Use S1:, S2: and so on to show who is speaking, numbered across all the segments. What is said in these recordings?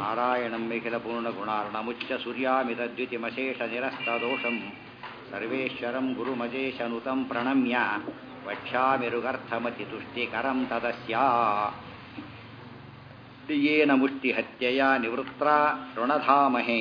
S1: ನಾರಾಯಣಂ ನಿಖಿಲಪೂರ್ಣಗುಣಾರ್ಣಮುಚ್ಚ ಸೂರ್ಯಾಮಿತದ್ಯುತಿಮಶೇಷನಿರಸ್ತದೋಷಂ ಸರ್ವೇಶ್ವರಂ ಗುರುಮಜೇಶನುತಂ ಪ್ರಣಮ್ಯ ವಕ್ಷ್ಯಾಮಿರುಗರ್ಥಮತಿ ತುಷ್ಟಿಕರಂ ತದಸ್ಯ ಯೇನ ಮುಷ್ಟಿಹತ್ಯೆಯ ನಿವೃತ್ರ ಋಣಧಾಮಹೇ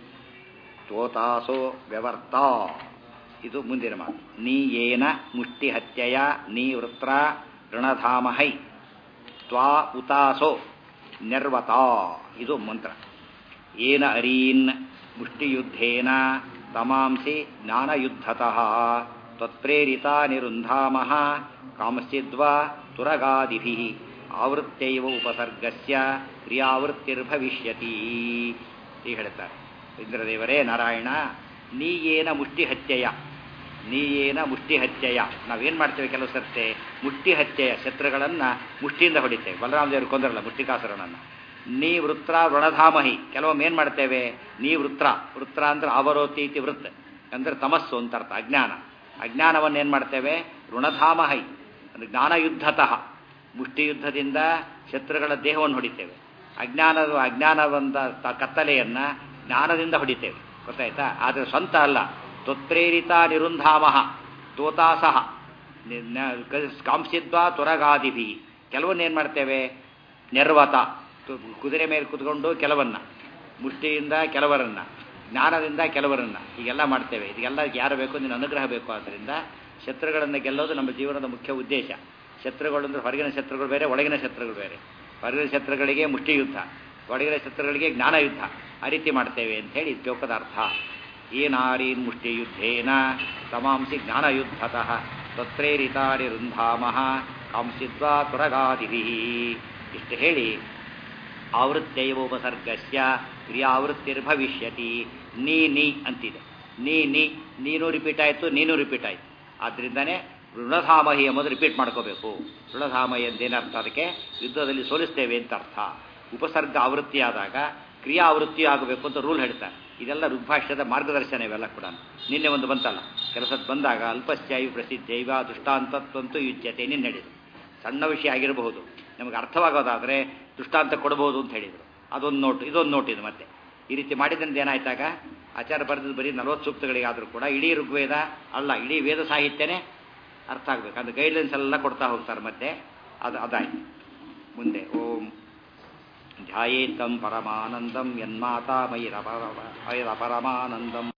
S1: ತೋತಾಸೋ ವ್ಯವರ್ತ ಇದು ಮುಂದಿನ ಮಾತು ನೀ ಏನ ಮುಷ್ಟಿಹತ್ಯೆಯ ನೀ ವೃತ್ರ ಋಣಧಾಮಹೈ ತ್ವಾ ಉತಾಸೋ ನಿರ್ವತ ಇದು ಮಂತ್ರ ಏನ ಅರೀನ್ ಮುಷ್ಟಿಯುದ್ಧೇನ ತಮಾಂಸಿ ಜ್ಞಾನಯುದ್ಧತಃ ತ್ವತ್ಪ್ರೇರಿತ ನಿರುಂಧಾಮಃ ಕಾಮಶ್ಚಿದ್ವಾ ತುರಗಾದಿಭಿಃ ಆವೃತ್ತೈವ ಉಪಸರ್ಗಸ್ಯ ಕ್ರಿಯಾವೃತ್ತಿರ್ಭವಿಷ್ಯತಿ ಹೀಗೆ ಹೇಳ್ತಾರೆ ಇಂದ್ರದೇವರೇ ನಾರಾಯಣ ನೀ ಏನ ಮುಷ್ಟಿ ಹತ್ಯೆಯ ನೀ ಏನ ಮುಷ್ಟಿ ಹತ್ಯೆಯ ನಾವೇನು ಮಾಡ್ತೇವೆ ಕೆಲವು ಸರ್ತೆ ಮುಷ್ಟಿ ಹತ್ಯೆಯ ಶತ್ರುಗಳನ್ನು ಮುಷ್ಟಿಯಿಂದ ಹೊಡಿತೇವೆ ಬಲರಾಮದೇವರು ಕೊಂದರಲ್ಲ ಮುಷ್ಟಿಕಾಸುರನನ್ನು ನೀ ವೃತ್ರ ವೃಣಧಾಮಹಿ ಕೆಲವೊಮ್ಮೆ ಏನು ಮಾಡ್ತೇವೆ ನೀ ವೃತ್ರ ವೃತ್ರ ಅಂದ್ರೆ ಅವರೋತಿ ಇತಿ ವೃತ್ ಅಂದ್ರೆ ತಮಸ್ಸು ಅಂತ ಅರ್ಥ ಅಜ್ಞಾನ ಅಜ್ಞಾನವನ್ನು ಏನು ಮಾಡ್ತೇವೆ ಋಣಧಾಮಹೈ ಅಂದ್ರೆ ಜ್ಞಾನಯುದ್ಧತಃ ಮುಷ್ಟಿಯುದ್ಧದಿಂದ ಶತ್ರುಗಳ ದೇಹವನ್ನು ಹೊಡಿತೇವೆ ಅಜ್ಞಾನದ ಅಜ್ಞಾನವಂತ ಕತ್ತಲೆಯನ್ನು ಜ್ಞಾನದಿಂದ ಹೊಡಿತೇವೆ ಗೊತ್ತಾಯ್ತಾ ಆದರೆ ಸ್ವಂತ ಅಲ್ಲ ತ್ವತ್ಪ್ರೇರಿತ ನಿರುಂಧಾಮಃ ತೋತಾಸಹ ಕಾಂಸಿದ್ವಾ ತುರಗಾದಿಭಿ ಕೆಲವನ್ನ ಏನು ಮಾಡ್ತೇವೆ ನಿರ್ವತ ಕುದುರೆ ಮೇಲೆ ಕುತ್ಕೊಂಡು ಕೆಲವನ್ನ ಮುಷ್ಟಿಯಿಂದ ಕೆಲವರನ್ನ ಜ್ಞಾನದಿಂದ ಕೆಲವರನ್ನ ಹೀಗೆಲ್ಲ ಮಾಡ್ತೇವೆ ಇದೆಲ್ಲ ಯಾರು ಬೇಕು ನಿನ್ನ ಅನುಗ್ರಹ ಬೇಕು ಆದ್ದರಿಂದ ಶತ್ರುಗಳನ್ನು ಗೆಲ್ಲೋದು ನಮ್ಮ ಜೀವನದ ಮುಖ್ಯ ಉದ್ದೇಶ ಶತ್ರುಗಳು ಅಂದ್ರೆ ಹೊರಗಿನ ಶತ್ರುಗಳು ಬೇರೆ ಒಳಗಿನ ಶತ್ರುಗಳು ಬೇರೆ ಹೊರಗಿನ ಶತ್ರುಗಳಿಗೆ ಮುಷ್ಟಿ ಯುದ್ಧ ಒಳಗಿನ ಶತ್ರುಗಳಿಗೆ ಜ್ಞಾನ ಯುದ್ಧ ಆ ರೀತಿ ಮಾಡ್ತೇವೆ ಅಂತ ಹೇಳಿ ಶ್ಲೋಕದ ಅರ್ಥ ಏನಾರೀನ್ ಮುಷ್ಟಿ ಯುದ್ಧೇನ ತಮಾಂಸಿ ಜ್ಞಾನಯುದ್ಧತಃ ತತ್ರೇರಿತಾರಿ ರುಂಧಾಮಃ ಕಾಂಸಿದ್ವಾ ತುರಗಾದಿಭಿ ಇಷ್ಟು ಹೇಳಿ ಆವೃತ್ತೈವ ಉಪಸರ್ಗಸ್ಯ ಕ್ರಿಯಾವೃತ್ತಿರ್ಭವಿಷ್ಯತಿ ನೀ ನೀ ಅಂತಿದೆ ನೀ ನೀ ನೀನು ರಿಪೀಟ್ ಆಯಿತು ನೀನು ರಿಪೀಟ್ ಆಯಿತು ಆದ್ದರಿಂದನೇ ಋಣಧಾಮಹಿ ಎಂಬುದು ರಿಪೀಟ್ ಮಾಡ್ಕೋಬೇಕು ಋಣಧಾಮಹಿ ಅಂತೇನರ್ಥ ಅದಕ್ಕೆ ಯುದ್ಧದಲ್ಲಿ ಸೋಲಿಸ್ತೇವೆ ಅಂತ ಅರ್ಥ ಉಪಸರ್ಗ ಆವೃತ್ತಿಯಾದಾಗ ಕ್ರಿಯಾ ಆವೃತ್ತಿ ಆಗಬೇಕು ಅಂತ ರೂಲ್ ಹೇಳ್ತಾರೆ ಇದೆಲ್ಲ ಋಗ್ಭಾಷ್ಯದ ಮಾರ್ಗದರ್ಶನ ಇವೆಲ್ಲ ಕೂಡ ನಿನ್ನೆ ಒಂದು ಬಂತಲ್ಲ ಕೆಲಸದ ಬಂದಾಗ ಅಲ್ಪಶ್ಚೈವ ಪ್ರಸಿದ್ಧೈವ ದೃಷ್ಟಾಂತತ್ವಂತೂ ಯುಜ್ಯತೆ ನಿನ್ನೆ ಹೇಳಿದ್ರು ಸಣ್ಣ ವಿಷಯ ಆಗಿರಬಹುದು ನಮಗೆ ಅರ್ಥವಾಗೋದಾದರೆ ದೃಷ್ಟಾಂತ ಕೊಡಬಹುದು ಅಂತ ಹೇಳಿದರು ಅದೊಂದು ನೋಟ್ ಇದೊಂದು ನೋಟ್ ಇದು ಮತ್ತೆ ಈ ರೀತಿ ಮಾಡಿದ್ರಿಂದ ಏನಾಯ್ತಾಗ ಆಚಾರ ಬರೆದಿದ್ದು ಬರೀ ನಲವತ್ತು ಸೂಕ್ತಗಳಿಗಾದರೂ ಕೂಡ ಇಡೀ ಋಗ್ವೇದ ಅಲ್ಲ ಇಡೀ ವೇದ ಸಾಹಿತ್ಯನೇ ಅರ್ಥ ಆಗಬೇಕು ಅದು ಗೈಡ್ಲೈನ್ಸ್ ಎಲ್ಲ ಕೊಡ್ತಾ ಹೋಗ್ತಾರೆ ಮತ್ತೆ ಅದು ಅದಾಯ್ತು ಮುಂದೆ ಓಂ ಧ್ಯಾಯೇತ್ತಂ ಪರಮಾನಂದಂ ಯನ್ಮಾತಾ ಮೈರ ಪರಮಾನಂದಂ